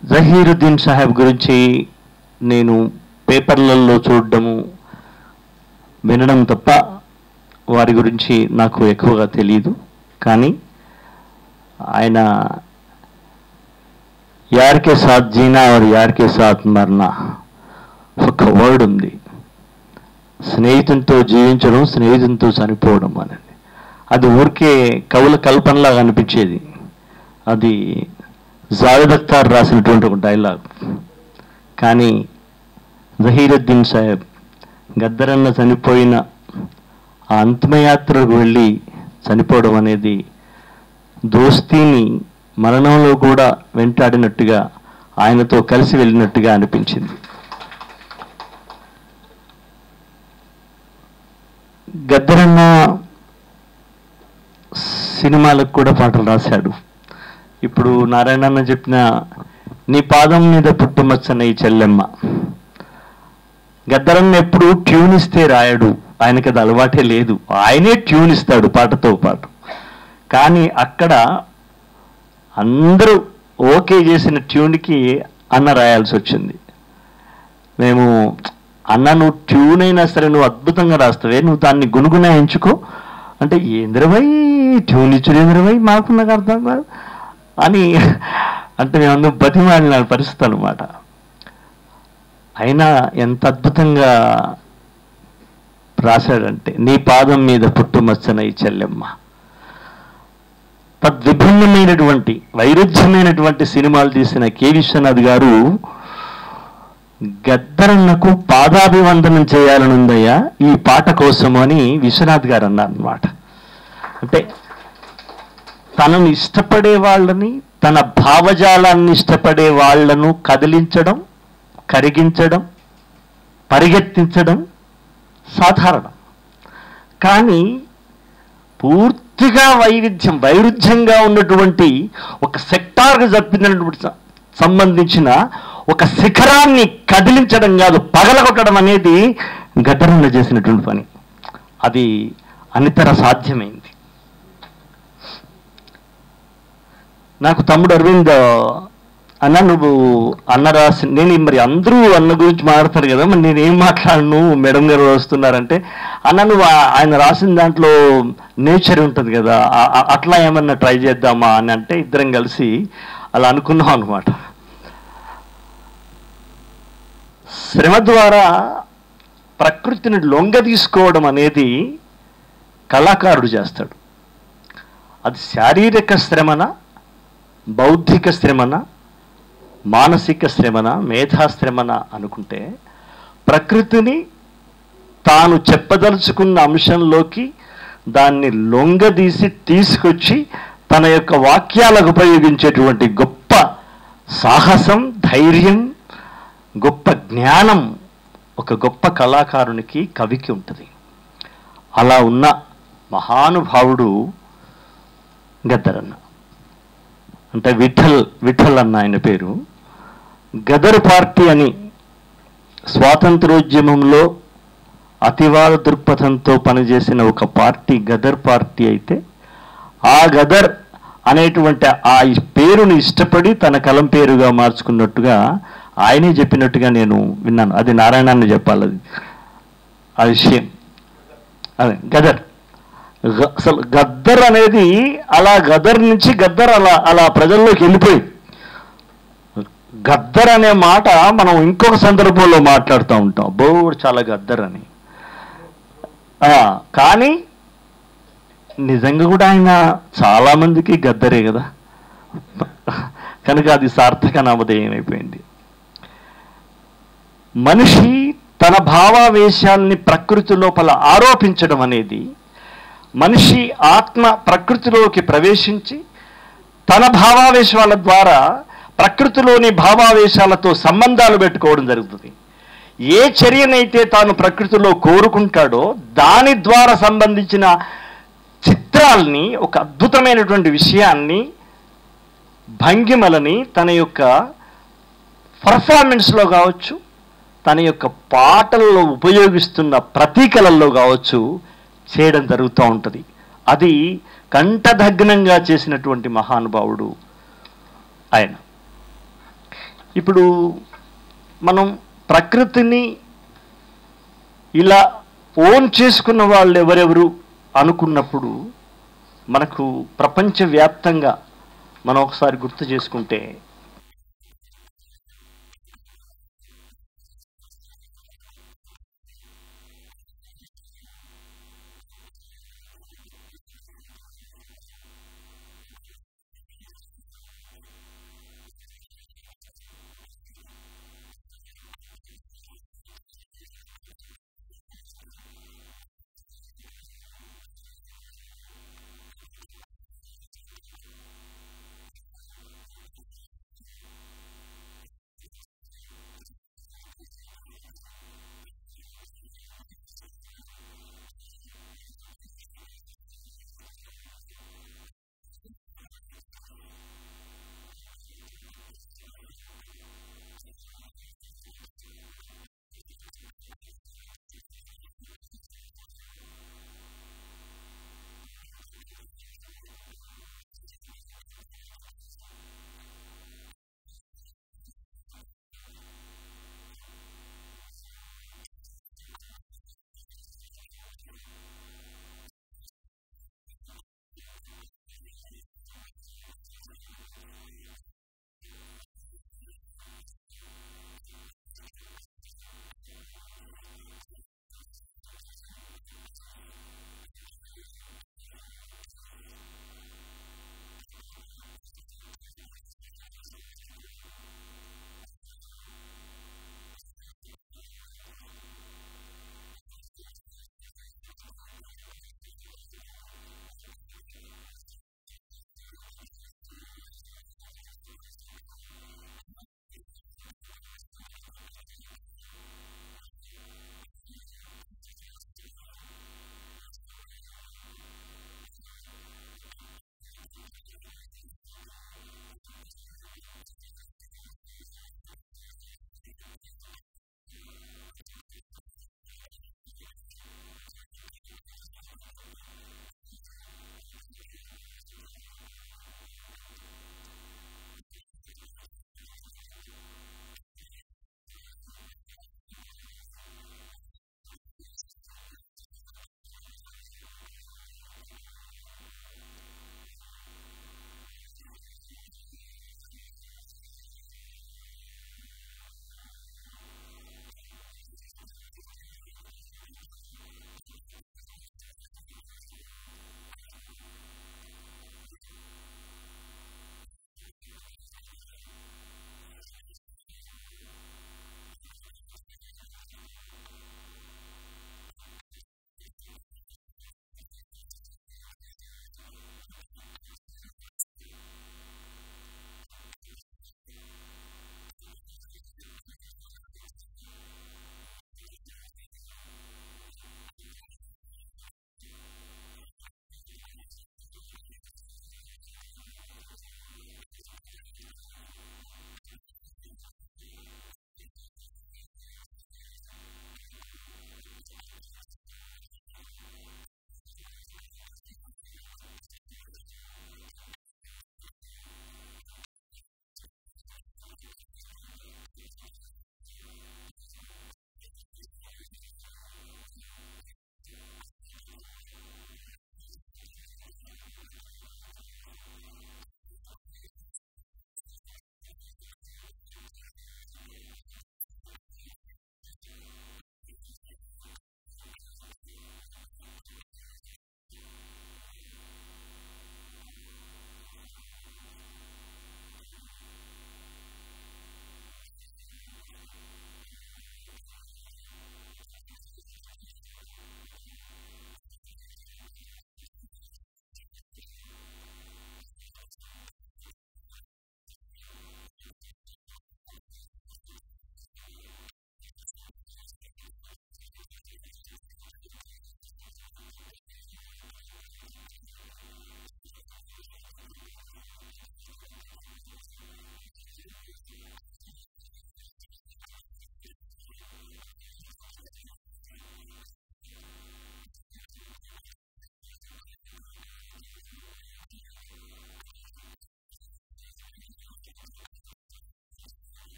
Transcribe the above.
జహీరుద్దీన్ సాహెబ్ గురించి నేను పేపర్లలో చూడడము వినడం తప్ప వారి గురించి నాకు ఎక్కువగా తెలియదు కానీ ఆయన యార్కే సాత్ జీనా और యార్కే సాత్ మర్నా ఒక వర్డ్ ఉంది స్నేహితునితో జీవించడం స్నేహితునితో చనిపోవడం అనేది అది ఊరికే కవుల కల్పనలాగా అనిపించేది అది జావేద్ అఖ్తార్ రాసినటువంటి ఒక డైలాగ్ కానీ జహీరుద్దీన్ సాహెబ్ గద్దరన్న చనిపోయిన ఆ అంతిమయాత్రకు వెళ్ళి చనిపోవడం అనేది దోస్తీని మరణంలో కూడా వెంటాడినట్టుగా ఆయనతో కలిసి వెళ్ళినట్టుగా అనిపించింది గద్దరన్న సినిమాలకు కూడా పాటలు రాశాడు ఇప్పుడు నారాయణన్న చెప్పిన నీ పాదం మీద పుట్టుమచ్చన ఈ చెల్లెమ్మ గద్దరన్న ఎప్పుడు ట్యూన్ ఇస్తే రాయడు ఆయనకి అది అలవాటే లేదు ఆయనే ట్యూన్ ఇస్తాడు పాటతో పాటు కానీ అక్కడ అందరూ ఓకే చేసిన ట్యూన్కి అన్న రాయాల్సి వచ్చింది మేము అన్న నువ్వు ట్యూన్ అయినా సరే నువ్వు అద్భుతంగా రాస్తావే నువ్వు దాన్ని గునుగున ఎంచుకో అంటే ఏంద్రవై ట్యూన్ ఇచ్చుడు ఏంద్రవై మాకు నాకు అర్థం కాదు అని అంటే మేము బతిమాలిన పరిస్థితి అనమాట అయినా ఎంత అద్భుతంగా రాశాడంటే నీ పాదం మీద పుట్టుమచ్చన ఈ చెల్లెమ్మ తద్విభిన్నమైనటువంటి వైరుధ్యమైనటువంటి సినిమాలు తీసిన కె విశ్వనాథ్ గారు గద్దరన్నకు పాదాభివందనం చేయాలనుందయ్యా ఈ పాట కోసము అని విశ్వనాథ్ గారు అన్నారు అనమాట అంటే తనను ఇష్టపడే వాళ్ళని తన భావజాలాన్ని ఇష్టపడే వాళ్ళను కదిలించడం కరిగించడం పరిగెత్తించడం సాధారణం కానీ పూర్తిగా వైవిధ్యం వైరుధ్యంగా ఉన్నటువంటి ఒక సెక్టార్కి జప్పినటువంటి స- సంబంధించిన ఒక శిఖరాన్ని కదిలించడం కాదు పగలగొట్టడం అనేది గద్దరన్న చేసినటువంటి పని అది అనితర సాధ్యమైంది నాకు తమ్ముడు అరవింద్ అన్న నువ్వు అన్న రాసి నేను మరి అందరూ అన్న గురించి మాట్లాడతారు కదా మరి నేను ఏం మాట్లాడను మేడం గారు వస్తున్నారంటే అన్న నువ్వు ఆ- ఆయన రాసిన దాంట్లో నేచర్ ఉంటుంది కదా ఆ- ఆ- అట్లా ఏమన్నా ట్రై చేద్దామా అని అంటే ఇద్దరం కలిసి అలా అనుకున్నాం అనమాట శ్రమ ద్వారా ప్రకృతిని లొంగ తీసుకోవడం అనేది కళాకారుడు చేస్తాడు అది శారీరక శ్రమన బౌద్ధిక శ్రమన మానసిక శ్రమన మేధా శ్రమన అనుకుంటే ప్రకృతిని తాను చెప్పదలుచుకున్న అంశంలోకి దాన్ని లొంగదీసి తీసుకొచ్చి తన యొక్క వాక్యాలకు ఉపయోగించేటువంటి గొప్ప సాహసం ధైర్యం గొప్ప జ్ఞానం ఒక గొప్ప కళాకారునికి కవికి ఉంటుంది అలా ఉన్న మహానుభావుడు గద్దరన్న అంటే విఠల్ విఠల్ అన్న ఆయన పేరు గదర్ పార్టీ అని స్వాతంత్రోద్యమంలో అతివాద దృక్పథంతో పనిచేసిన ఒక పార్టీ గదర్ పార్టీ అయితే ఆ గదర్ అనేటువంటి ఆ పేరుని ఇష్టపడి తన కలం పేరుగా మార్చుకున్నట్టుగా ఆయనే చెప్పినట్టుగా నేను విన్నాను అది నారాయణాన్ని చెప్పాలి అది ఆ విషయం అదే గదర్ గ- అసలు గద్దర్ అనేది అలా గదర్ నుంచి గద్దర్ అలా అలా ప్రజల్లోకి వెళ్ళిపోయింది గద్దర్ అనే మాట మనం ఇంకొక సందర్భంలో మాట్లాడుతూ ఉంటాం బోడు చాలా గద్దర్ అని ఆ, కానీ నిజంగా కూడా ఆయన చాలా మందికి గద్దరే కదా కనుక అది సార్థక నామధేయం అయిపోయింది మనిషి తన భావావేశాల్ని ప్రకృతి లోపల ఆరోపించడం అనేది మనిషి ఆత్మ ప్రకృతిలోకి ప్రవేశించి తన భావావేశాల ద్వారా ప్రకృతిలోని భావావేశాలతో సంబంధాలు పెట్టుకోవడం జరుగుతుంది ఏ చర్యనైతే తాను ప్రకృతిలో కోరుకుంటాడో దాని ద్వారా సంబంధించిన చిత్రాల్ని ఒక అద్భుతమైనటువంటి విషయాన్ని భంగిమలని తన యొక్క పర్ఫార్మెన్స్లో కావచ్చు తన యొక్క పాటల్లో ఉపయోగిస్తున్న ప్రతీకలలో కావచ్చు చేయడం జరుగుతూ ఉంటుంది అది కంఠదగ్నంగా చేసినటువంటి మహానుభావుడు ఆయన ఇప్పుడు మనం ప్రకృతిని ఇలా ఓన్ చేసుకున్న వాళ్ళు ఎవరెవరు అనుకున్నప్పుడు మనకు ప్రపంచవ్యాప్తంగా మనం ఒకసారి గుర్తు చేసుకుంటే